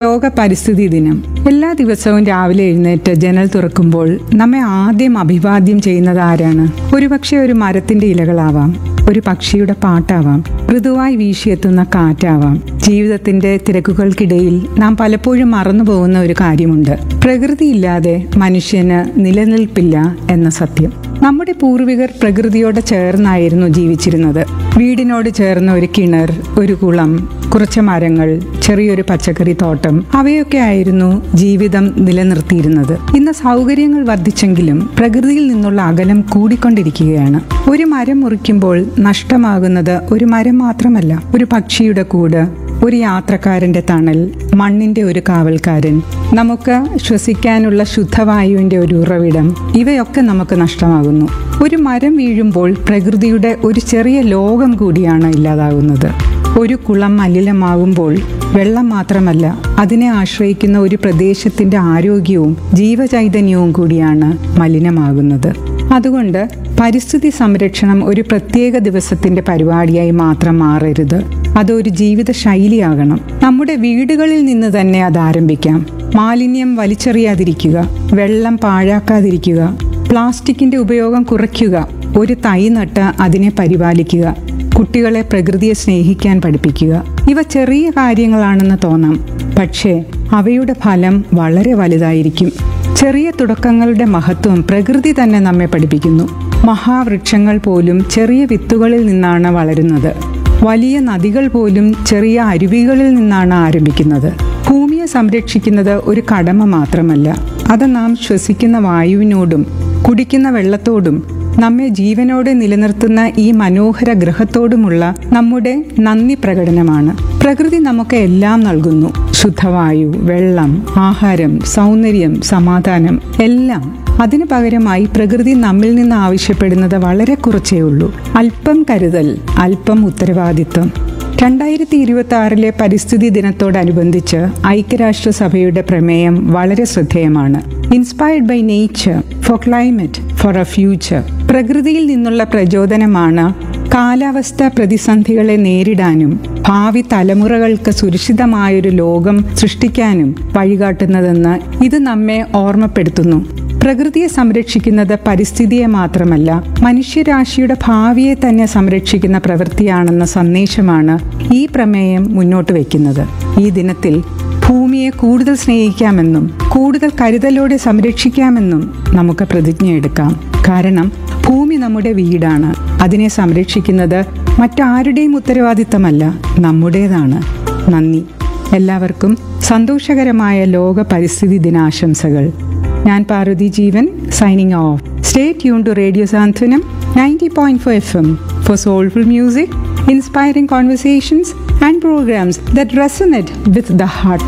ലോക പരിസ്ഥിതി ദിനം എല്ലാ ദിവസവും രാവിലെ എഴുന്നേറ്റ് ജനൽ തുറക്കുമ്പോൾ നമ്മെ ആദ്യം അഭിവാദ്യം ചെയ്യുന്നത് ആരാണ് ഒരുപക്ഷെ ഒരു മരത്തിന്റെ ഇലകളാവാം ഒരു പക്ഷിയുടെ പാട്ടാവാം മൃദുവായി വീശിയെത്തുന്ന കാറ്റാവാം ജീവിതത്തിന്റെ തിരക്കുകൾക്കിടയിൽ നാം പലപ്പോഴും മറന്നു പോകുന്ന ഒരു കാര്യമുണ്ട് പ്രകൃതിയില്ലാതെ മനുഷ്യന് നിലനിൽപ്പില്ല എന്ന സത്യം നമ്മുടെ പൂർവികർ പ്രകൃതിയോട് ചേർന്നായിരുന്നു ജീവിച്ചിരുന്നത് വീടിനോട് ചേർന്ന ഒരു കിണർ ഒരു കുളം കുറച്ച് മരങ്ങൾ ചെറിയൊരു പച്ചക്കറി തോട്ടം അവയൊക്കെ ആയിരുന്നു ജീവിതം നിലനിർത്തിയിരുന്നത് ഇന്ന് സൗകര്യങ്ങൾ വർദ്ധിച്ചെങ്കിലും പ്രകൃതിയിൽ നിന്നുള്ള അകലം കൂടിക്കൊണ്ടിരിക്കുകയാണ് ഒരു മരം മുറിക്കുമ്പോൾ നഷ്ടമാകുന്നത് ഒരു മരം മാത്രമല്ല ഒരു പക്ഷിയുടെ കൂട് ഒരു യാത്രക്കാരന്റെ തണൽ മണ്ണിന്റെ ഒരു കാവൽക്കാരൻ നമുക്ക് ശ്വസിക്കാനുള്ള ശുദ്ധവായുവിന്റെ ഒരു ഉറവിടം ഇവയൊക്കെ നമുക്ക് നഷ്ടമാകുന്നു ഒരു മരം വീഴുമ്പോൾ പ്രകൃതിയുടെ ഒരു ചെറിയ ലോകം കൂടിയാണ് ഇല്ലാതാകുന്നത് ഒരു കുളം മലിനമാകുമ്പോൾ വെള്ളം മാത്രമല്ല അതിനെ ആശ്രയിക്കുന്ന ഒരു പ്രദേശത്തിന്റെ ആരോഗ്യവും ജീവചൈതന്യവും കൂടിയാണ് മലിനമാകുന്നത് അതുകൊണ്ട് പരിസ്ഥിതി സംരക്ഷണം ഒരു പ്രത്യേക ദിവസത്തിന്റെ പരിപാടിയായി മാത്രം മാറരുത് അതൊരു ജീവിത ശൈലിയാകണം നമ്മുടെ വീടുകളിൽ നിന്ന് തന്നെ അത് ആരംഭിക്കാം മാലിന്യം വലിച്ചെറിയാതിരിക്കുക വെള്ളം പാഴാക്കാതിരിക്കുക പ്ലാസ്റ്റിക്കിന്റെ ഉപയോഗം കുറയ്ക്കുക ഒരു തൈ നട്ട് അതിനെ പരിപാലിക്കുക കുട്ടികളെ പ്രകൃതിയെ സ്നേഹിക്കാൻ പഠിപ്പിക്കുക ഇവ ചെറിയ കാര്യങ്ങളാണെന്ന് തോന്നാം പക്ഷേ അവയുടെ ഫലം വളരെ വലുതായിരിക്കും ചെറിയ തുടക്കങ്ങളുടെ മഹത്വം പ്രകൃതി തന്നെ നമ്മെ പഠിപ്പിക്കുന്നു മഹാവൃക്ഷങ്ങൾ പോലും ചെറിയ വിത്തുകളിൽ നിന്നാണ് വളരുന്നത് വലിയ നദികൾ പോലും ചെറിയ അരുവികളിൽ നിന്നാണ് ആരംഭിക്കുന്നത് ഭൂമിയെ സംരക്ഷിക്കുന്നത് ഒരു കടമ മാത്രമല്ല അത് നാം ശ്വസിക്കുന്ന വായുവിനോടും കുടിക്കുന്ന വെള്ളത്തോടും നമ്മെ ജീവനോടെ നിലനിർത്തുന്ന ഈ മനോഹര ഗ്രഹത്തോടുമുള്ള നമ്മുടെ നന്ദി പ്രകടനമാണ് പ്രകൃതി നമുക്ക് എല്ലാം നൽകുന്നു ശുദ്ധവായു വെള്ളം ആഹാരം സൗന്ദര്യം സമാധാനം എല്ലാം അതിനു പകരമായി പ്രകൃതി നമ്മിൽ നിന്ന് ആവശ്യപ്പെടുന്നത് വളരെ കുറച്ചേ ഉള്ളൂ അല്പം കരുതൽ അല്പം ഉത്തരവാദിത്വം രണ്ടായിരത്തി ഇരുപത്തി ആറിലെ പരിസ്ഥിതി ദിനത്തോടനുബന്ധിച്ച് ഐക്യരാഷ്ട്രസഭയുടെ പ്രമേയം വളരെ ശ്രദ്ധേയമാണ് inspired by nature for climate for a future പ്രകൃതിയിൽ നിന്നുള്ള പ്രചോദനമാണ് കാലാവസ്ഥ പ്രതിസന്ധികളെ നേരിടാനും ഭാവി തലമുറകൾക്ക് സുരക്ഷിതമായൊരു ലോകം സൃഷ്ടിക്കാനും വഴികാട്ടുന്നതെന്ന് ഇത് നമ്മെ ഓർമ്മപ്പെടുത്തുന്നു പ്രകൃതിയെ സംരക്ഷിക്കുന്നത് പരിസ്ഥിതിയെ മാത്രമല്ല മനുഷ്യരാശിയുടെ ഭാവിയെ തന്നെ സംരക്ഷിക്കുന്ന പ്രവൃത്തിയാണെന്ന സന്ദേശമാണ് ഈ പ്രമേയം മുന്നോട്ട് വയ്ക്കുന്നത് ഈ ദിനത്തിൽ ഭൂമിയെ കൂടുതൽ സ്നേഹിക്കാമെന്നും കൂടുതൽ കരുതലോടെ സംരക്ഷിക്കാമെന്നും നമുക്ക് പ്രതിജ്ഞയെടുക്കാം കാരണം ഭൂമി നമ്മുടെ വീടാണ് അതിനെ സംരക്ഷിക്കുന്നത് മറ്റാരുടെയും ഉത്തരവാദിത്തമല്ല നമ്മുടേതാണ് നന്ദി എല്ലാവർക്കും സന്തോഷകരമായ ലോക പരിസ്ഥിതി ദിനാശംസകൾ ഞാൻ Parvathi Jeevan signing off stay tune to radio Santhwanam ninety point four F M for soulful music inspiring conversations and programs that resonate with the heart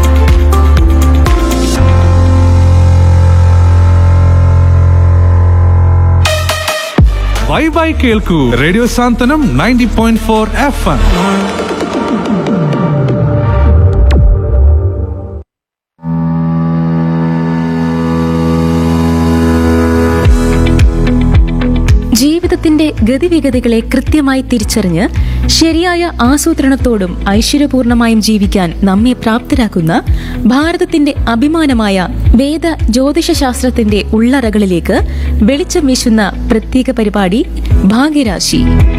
bye bye കേൾക്കൂ radio Santhwanam ninety point four F M ജീവിതത്തിന്റെ ഗതിവിഗതികളെ കൃത്യമായി തിരിച്ചറിഞ്ഞ് ശരിയായ ആസൂത്രണത്തോടും ഐശ്വര്യപൂർണമായും ജീവിക്കാൻ നമ്മെ പ്രാപ്തരാക്കുന്ന ഭാരതത്തിന്റെ അഭിമാനമായ വേദ ജ്യോതിഷശാസ്ത്രത്തിന്റെ ഉള്ളറകളിലേക്ക് വെളിച്ചം വീശുന്ന പ്രത്യേക പരിപാടി ഭാഗ്യരാശി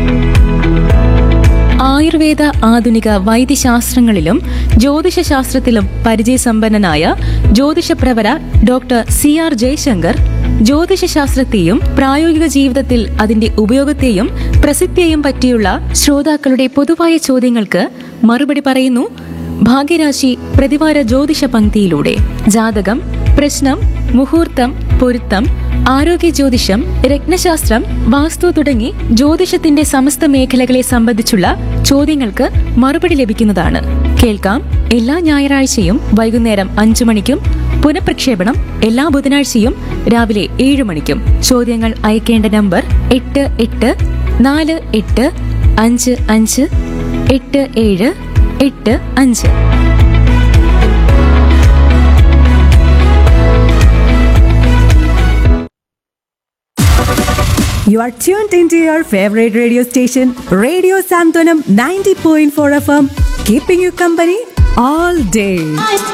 ആയുർവേദ ആധുനിക വൈദ്യശാസ്ത്രങ്ങളിലും ജ്യോതിഷശാസ്ത്രത്തിലും പരിചയസമ്പന്നനായ ജ്യോതിഷപ്രവര ഡോക്ടർ സി ആർ ജയശങ്കർ ജ്യോതിഷശാസ്ത്രത്തെയും പ്രായോഗിക ജീവിതത്തിൽ അതിന്റെ ഉപയോഗത്തെയും പ്രസിദ്ധിയെയും പറ്റിയുള്ള ശ്രോതാക്കളുടെ പൊതുവായ ചോദ്യങ്ങൾക്ക് മറുപടി പറയുന്നു ഭാഗ്യരാശി പ്രതിവാര ജ്യോതിഷ പങ്ക്തിയിലൂടെ ജാതകം പ്രശ്നം മുഹൂർത്തം പൊരുത്തം ആരോഗ്യ ജ്യോതിഷം രത്നശാസ്ത്രം വാസ്തു തുടങ്ങി ജ്യോതിഷത്തിന്റെ സമസ്ത മേഖലകളെ സംബന്ധിച്ചുള്ള ചോദ്യങ്ങൾക്ക് മറുപടി ലഭിക്കുന്നതാണ് കേൾക്കാം എല്ലാ ഞായറാഴ്ചയും വൈകുന്നേരം അഞ്ചു മണിക്കും പുനഃപ്രക്ഷേപണം എല്ലാ ബുധനാഴ്ചയും രാവിലെ ഏഴ് മണിക്കും ചോദ്യങ്ങൾ അയക്കേണ്ട നമ്പർ എട്ട് എട്ട് നാല് എട്ട് അഞ്ച് അഞ്ച് എട്ട് ഏഴ് എട്ട് അഞ്ച് You are tuned into your favorite radio station, Radio Santonam 90.4 FM, keeping you company all day.